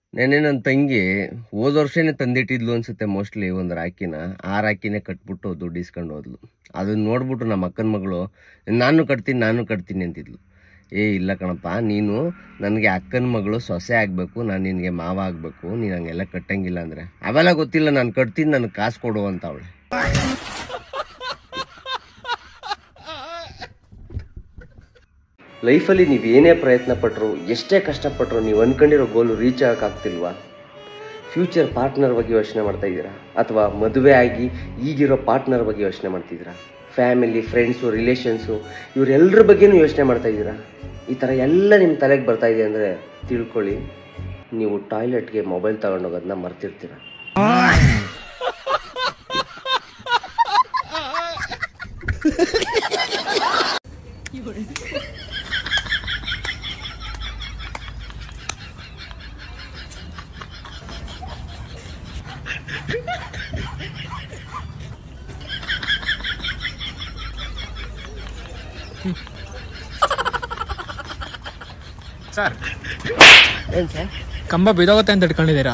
ನೆನ್ನೆ ನನ್ನ ತಂಗಿ ಹೋದ ವರ್ಷನೇ ತಂದಿಟ್ಟಿದ್ಲು ಅನ್ಸುತ್ತೆ ಮೋಸ್ಟ್ಲಿ ಒಂದು ರಾಕಿನ ಆ ರಾಕಿನೇ ಕಟ್ಬಿಟ್ಟು ದುಡ್ಡು ಇಸ್ಕೊಂಡು ಹೋದ್ಲು ಅದನ್ನ ನೋಡ್ಬಿಟ್ಟು ನಮ್ಮ ಅಕ್ಕನ ಮಗಳು ನಾನು ಕಟ್ತೀನಿ ನಾನು ಕಟ್ತೀನಿ ಅಂತಿದ್ಲು ಏ ಇಲ್ಲ ಕಣಪ್ಪ ನೀನು ನನಗೆ ಅಕ್ಕನ ಮಗಳು ಸೊಸೆ ಆಗಬೇಕು ನಾನು ನಿನಗೆ ಮಾವ ಆಗಬೇಕು ನೀನು ಹಂಗೆಲ್ಲ ಕಟ್ಟಂಗಿಲ್ಲ ಅಂದರೆ ಅವೆಲ್ಲ ಗೊತ್ತಿಲ್ಲ ನಾನು ಕಟ್ತೀನಿ ನನಗೆ ಕಾಸು ಕೊಡು ಅಂತ ಅವಳೆ ಲೈಫಲ್ಲಿ ನೀವು ಏನೇ ಪ್ರಯತ್ನ ಪಟ್ಟರು ಎಷ್ಟೇ ಕಷ್ಟಪಟ್ಟರು ನೀವು ಅನ್ಕೊಂಡಿರೋ ಗೋಲು ರೀಚ್ ಆಗೋಕ್ಕಾಗ್ತಿಲ್ವಾ ಫ್ಯೂಚರ್ ಪಾರ್ಟ್ನರ್ ಬಗ್ಗೆ ಯೋಚನೆ ಮಾಡ್ತಾ ಇದ್ದೀರಾ ಅಥವಾ ಮದುವೆ ಆಗಿ ಈಗಿರೋ ಪಾರ್ಟ್ನರ್ ಬಗ್ಗೆ ಯೋಚನೆ ಮಾಡ್ತಿದ್ದೀರಾ ಫ್ಯಾಮಿಲಿ ಫ್ರೆಂಡ್ಸು ರಿಲೇಷನ್ಸು ಇವರೆಲ್ಲರ ಬಗ್ಗೆನೂ ಯೋಚನೆ ಮಾಡ್ತಾ ಇದ್ದೀರಾ ಈ ಥರ ಎಲ್ಲ ನಿಮ್ಮ ತಲೆಗೆ ಬರ್ತಾ ಇದೆ ಅಂದರೆ ತಿಳ್ಕೊಳ್ಳಿ ನೀವು ಟಾಯ್ಲೆಟ್ಗೆ ಮೊಬೈಲ್ ತಗೊಂಡೋಗೋದನ್ನ ಮರ್ತಿರ್ತೀರ ಸರ್ ಏನು ಸರ್ ಕಂಬ ಬಿದೋಗುತ್ತೆ ಅಂತ ಇಟ್ಕೊಂಡಿದ್ದೀರಾ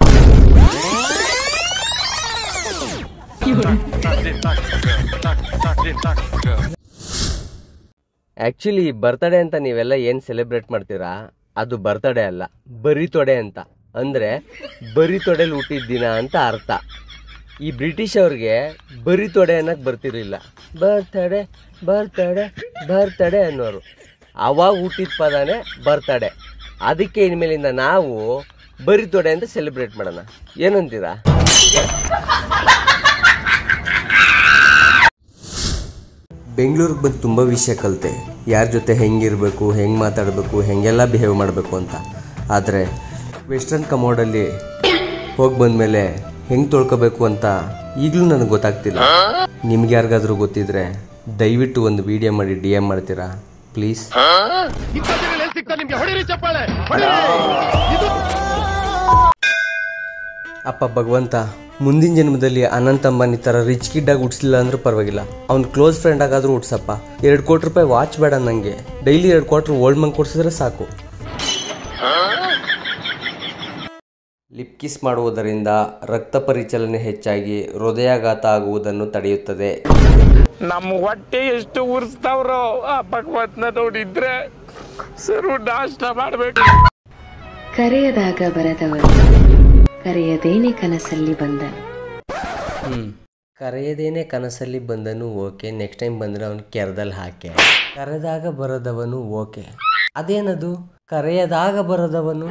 ಆ್ಯಕ್ಚುಲಿ ಬರ್ತಡೇ ಅಂತ ನೀವೆಲ್ಲ ಏನು ಸೆಲೆಬ್ರೇಟ್ ಮಾಡ್ತೀರಾ ಅದು ಬರ್ತಡೇ ಅಲ್ಲ ಬರಿ ತೊಡೆ ಅಂತ ಅಂದರೆ ಬರಿ ತೊಡೆಲಿ ಹುಟ್ಟಿದ ದಿನ ಅಂತ ಅರ್ಥ ಈ ಬ್ರಿಟಿಷ್ ಅವ್ರಿಗೆ ಬರಿ ತೊಡೆ ಅನ್ನಕ್ಕೆ ಬರ್ತಿರ್ಲಿಲ್ಲ ಬರ್ತಡೆ ಬರ್ತಡೆ ಬರ್ತಡೆ ಅನ್ನೋರು ಅವಾಗ ಹುಟ್ಟಿದ ಪದನೇ ಬರ್ತಡೆ ಅದಕ್ಕೆ ಇನ್ಮೇಲಿಂದ ನಾವು ಬರಿ ತೊಡೆ ಅಂತ ಸೆಲೆಬ್ರೇಟ್ ಮಾಡೋಣ ಏನಂತೀರಾ ಬೆಂಗಳೂರಿಗೆ ಬಂದು ತುಂಬ ವಿಷಯ ಕಲಿತೆ ಯಾರ ಜೊತೆ ಹೆಂಗಿರಬೇಕು ಹೆಂಗೆ ಮಾತಾಡಬೇಕು ಹೆಂಗೆಲ್ಲ ಬಿಹೇವ್ ಮಾಡಬೇಕು ಅಂತ ಆದರೆ ವೆಸ್ಟರ್ನ್ ಕಮೋಡಲ್ಲಿ ಹೋಗಿ ಬಂದಮೇಲೆ ಹೆಂಗೆ ತೊಳ್ಕೊಬೇಕು ಅಂತ ಈಗಲೂ ನನಗೆ ಗೊತ್ತಾಗ್ತಿಲ್ಲ ನಿಮ್ಗೆ ಯಾರಿಗಾದ್ರೂ ಗೊತ್ತಿದ್ರೆ ದಯವಿಟ್ಟು ಒಂದು ವಿಡಿಯೋ ಮಾಡಿ ಡಿ ಎಮ್ ಮಾಡ್ತೀರಾ ಪ್ಲೀಸ್ ಅಪ್ಪ ಭಗವಂತ ಮುಂದಿನ ಜನ್ಮದಲ್ಲಿ ಅನಂತ್ ಅಂಬಾನಿ ಥರ ರಿಚ್ ಕಿಡ್ಡಾಗಿ ಹುಟ್ಸಿಲ್ಲ ಅಂದ್ರೂ ಪರವಾಗಿಲ್ಲ ಅವ್ನ ಕ್ಲೋಸ್ ಫ್ರೆಂಡ್ ಆಗಾದ್ರೂ ಹುಟ್ಸಪ್ಪ ಎರಡು ಕೋಟಿ ರೂಪಾಯಿ ವಾಚ್ ಬೇಡ ನನಗೆ ಡೈಲಿ ಎರಡು ಕ್ವಾರ್ಟರ್ ಓಲ್ಡ್ ಮಂಗ್ ಕೊಡ್ಸಿದ್ರೆ ಸಾಕು ಲಿಪ್ ಕಿಸ್ ಮಾಡುವುದರಿಂದ ರಕ್ತ ಪರಿಚಲನೆ ಹೆಚ್ಚಾಗಿ ಹೃದಯಾಘಾತ ಆಗುವುದನ್ನು ತಡೆಯುತ್ತದೆ ನಮ್ಮ ಹೊಟ್ಟೆ ಎಷ್ಟು ಉರ್ಸ್ತಾವ್ರೋ ಆ ಭಗವತ್ನ ನೋಡಿದ್ರೆ ಸರು ನಾಷ್ಟ ಮಾಡ್ಬೇಕು ಕರೆಯದಾಗ ಬರದವರು ಕರೆಯದೇನೆ ಕನಸಲ್ಲಿ ಬಂದನು ಹ್ಮ್ ಕರೆಯದೇನೆ ಕನಸಲ್ಲಿ ಬಂದನು ಓಕೆ ನೆಕ್ಸ್ಟ್ ಟೈಮ್ ಬಂದ್ರೆ ಅವನು ಕೆರದಲ್ಲಿ ಹಾಕೆ ಕರೆದಾಗ ಬರದವನು ಓಕೆ ಅದೇನದು ಕರೆಯದಾಗ ಬರದವನು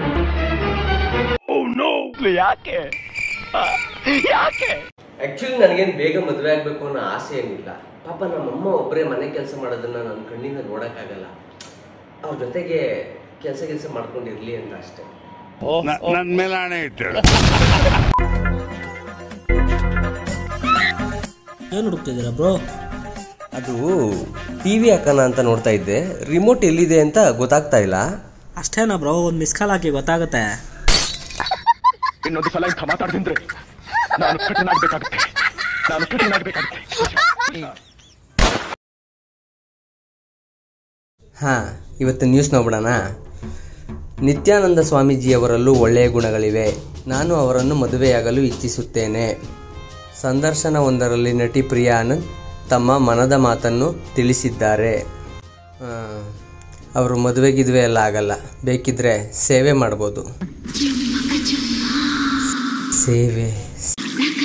ಯಾಕೆ ಯಾಕೆ ಆಕ್ಚುಲಿ ನನಗೇನು ಬೇಗ ಮದುವೆ ಆಗಬೇಕು ಅನ್ನೋ ಆಸೆ ಏನಿಲ್ಲ ಪಾಪ ನಮ್ಮಮ್ಮ ಒಬ್ಬರೇ ಮನೆ ಕೆಲಸ ಮಾಡೋದನ್ನ ನನ್ನ ಕಣ್ಣಿಂದ ನೋಡೋಕ್ಕಾಗಲ್ಲ ಅವ್ರ ಜೊತೆಗೆ ಕೆಲಸ ಕೆಲಸ ಮಾಡ್ಕೊಂಡಿರ್ಲಿ ಅಂತ ಅಷ್ಟೇ ನನ್ ಮೇಲೆ ಹಣೆ ಇಟ್ಟಳು ಏನು ಹುಡುಕ್ತಿದ್ದೀರಾ ಬ್ರೋ ಅದು ಟಿ ವಿ ಹಾಕೋಣ ಅಂತ ನೋಡ್ತಾ ಇದ್ದೆ ರಿಮೋಟ್ ಎಲ್ಲಿದೆ ಅಂತ ಗೊತ್ತಾಗ್ತಾ ಇಲ್ಲ ಅಷ್ಟೇನಾ ಬ್ರೋ ಒಂದು ಮಿಸ್ ಕಾಲ್ ಹಾಕಿ ಗೊತ್ತಾಗುತ್ತೆ ಇನ್ನೊಂದು ಸಲ ಇಂಥ ಮಾತಾಡ್ತಿದ್ರೆ ನಾನು ಕಠಿಣ ಆಗ್ಬೇಕಾಗುತ್ತೆ ನಾನು ಕಠಿಣ ಆಗ್ಬೇಕಾಗುತ್ತೆ ಹಾಂ ಇವತ್ತು ನ್ಯೂಸ್ ನೋಡೋಣ ನಿತ್ಯಾನಂದ ಸ್ವಾಮೀಜಿಯವರಲ್ಲೂ ಒಳ್ಳೆಯ ಗುಣಗಳಿವೆ ನಾನು ಅವರನ್ನು ಮದುವೆಯಾಗಲು ಇಚ್ಛಿಸುತ್ತೇನೆ ಸಂದರ್ಶನವೊಂದರಲ್ಲಿ ನಟಿ ಪ್ರಿಯಾ ಆನಂದ್ ತಮ್ಮ ಮನದ ಮಾತನ್ನು ತಿಳಿಸಿದ್ದಾರೆ ಆ, ಅವರು ಮದುವೆ ಗಿದುವೆ ಎಲ್ಲ ಆಗಲ್ಲ ಬೇಕಿದ್ರೆ ಸೇವೆ ಮಾಡ್ಬೋದು ಸೇವೆ